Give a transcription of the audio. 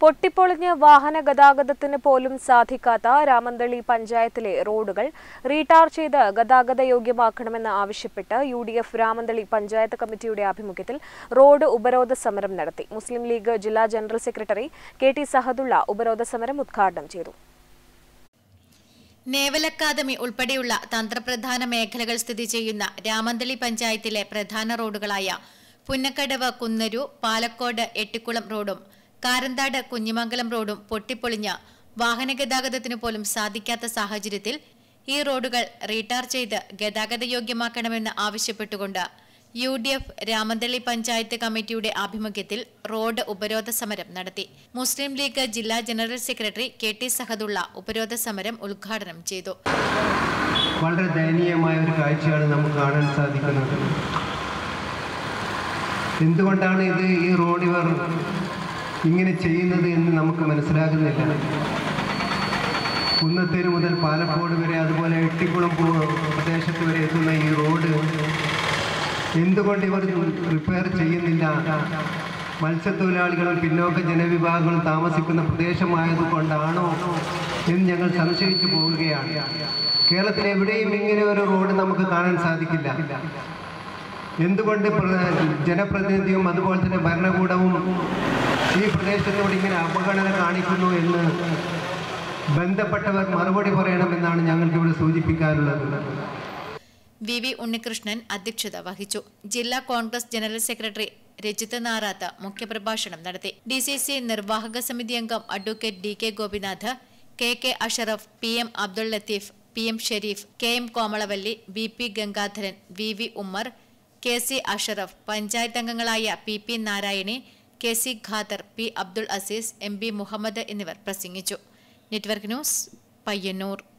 പൊട്ടിപ്പൊളിഞ്ഞ് വാഹന ഗതാഗതത്തിന് പോലും സാധിക്കാത്ത രാമന്തളി പഞ്ചായത്തിലെ റോഡുകൾ റീടാർ ചെയ്ത് ഗതാഗത യോഗ്യമാക്കണമെന്ന് ആവശ്യപ്പെട്ട് U D F Ramanthali panchayat കമ്മിറ്റിയുടെ ആഭിമുഖ്യത്തിൽ റോഡ് ഉപരോധ സമരം നടത്തി മുസ്ലിം ലീഗ് ജില്ലാ general secretary K T Sahadulla ഉപരോധ സമരം ഉദ്ഘാടനം ചെയ്തു നേവൽ അക്കാദമി ഉൾപ്പെടെയുള്ള തന്ത്രപ്രധാന മേഖലകൾ സ്ഥിതി ചെയ്യുന്ന രാമന്തളി പഞ്ചായത്തിലെ പ്രധാന റോഡുകളായ പുന്നക്കടവ് കുന്നരു പാലക്കോട് എട്ടിക്കുളം റോഡും കാരന്താട് കുഞ്ഞിമംഗലം റോഡും പൊട്ടിപ്പൊളിഞ്ഞ് വാഹനഗതാഗതത്തിന് പോലും സാധിക്കാത്ത സാഹചര്യത്തിൽ ഈ റോഡുകൾ റീടാർ ചെയ്ത് ഗതാഗത യോഗ്യമാക്കണമെന്ന് ആവശ്യപ്പെട്ടുകൊണ്ട് U D F Ramanthali panchayat കമ്മിറ്റിയുടെ ആഭിമുഖ്യത്തിൽ റോഡ് ഉപരോധ സമരം നടത്തി മുസ്ലിം ലീഗ് ജില്ലാ general secretary K T Sahadulla ഉപരോധ സമരം ഉദ്ഘാടനം ചെയ്തു വളരെ ദയനീയമായ ഒരു കാഴ്ചയാണ് നമുക്ക് കാണാൻ സാധിക്കുന്നത് എന്തുകൊണ്ടാണ് ഇത് ഈ റോഡ് ഇവർ ഇങ്ങനെ ചെയ്യുന്നത് എന്ന് നമുക്ക് മനസ്സിലാകുന്നില്ല കുന്നത്തേര് മുതൽ പാലക്കോട് വരെ അതുപോലെ എട്ടിക്കുളം പോ- പ്രദേശത്ത് വരെ എത്തുന്ന ഈ റോഡ് എന്തുകൊണ്ട് ഇവർ റിപ്പയർ ചെയ്യുന്നില്ല മത്സ്യത്തൊഴിലാളികളും പിന്നോക്ക ജനവിഭാഗങ്ങളും താമസിക്കുന്ന പ്രദേശമായതുകൊണ്ടാണോ എന്ന് ഞങ്ങൾ സംശയിച്ചു പോവുകയാണ് കേരളത്തിൽ എവിടെയും ഇങ്ങനെ ഒരു റോഡ് നമുക്ക് കാണാൻ സാധിക്കില്ല എന്തുകൊണ്ട് പ്ര- ജനപ്രതിനിധിയും അതുപോലെ തന്നെ ഭരണകൂടവും ഈ പ്രദേശത്തോട് ഇങ്ങനെ അവഗണന കാണിക്കുന്നു എന്ന് ബന്ധപ്പെട്ടവർ മറുപടി പറയണമെന്നാണ് ഞങ്ങൾക്ക് ഇവിടെ സൂചിപ്പിക്കാനുള്ളത് വി വി ഉണ്ണികൃഷ്ണൻ അധ്യക്ഷത വഹിച്ചു ജില്ലാ കോൺഗ്രസ് ജനറൽ സെക്രട്ടറി രജിത്ത് നാറാത്ത് മുഖ്യപ്രഭാഷണം നടത്തി ഡി സി സി നിർവാഹക സമിതി അംഗം advocate D K Gopinath K K Ashraf P M Abdul Latheef P M Shareef K M Komalavalli B P Gangadharan V V Ummer K C Ashraf panchayat അംഗങ്ങളായ P P Narayani K C Khader P Abdul Azeez M B Muhammad എന്നിവർ പ്രസംഗിച്ചു നെറ്റ്വർക്ക് ന്യൂസ് പയ്യന്നൂർ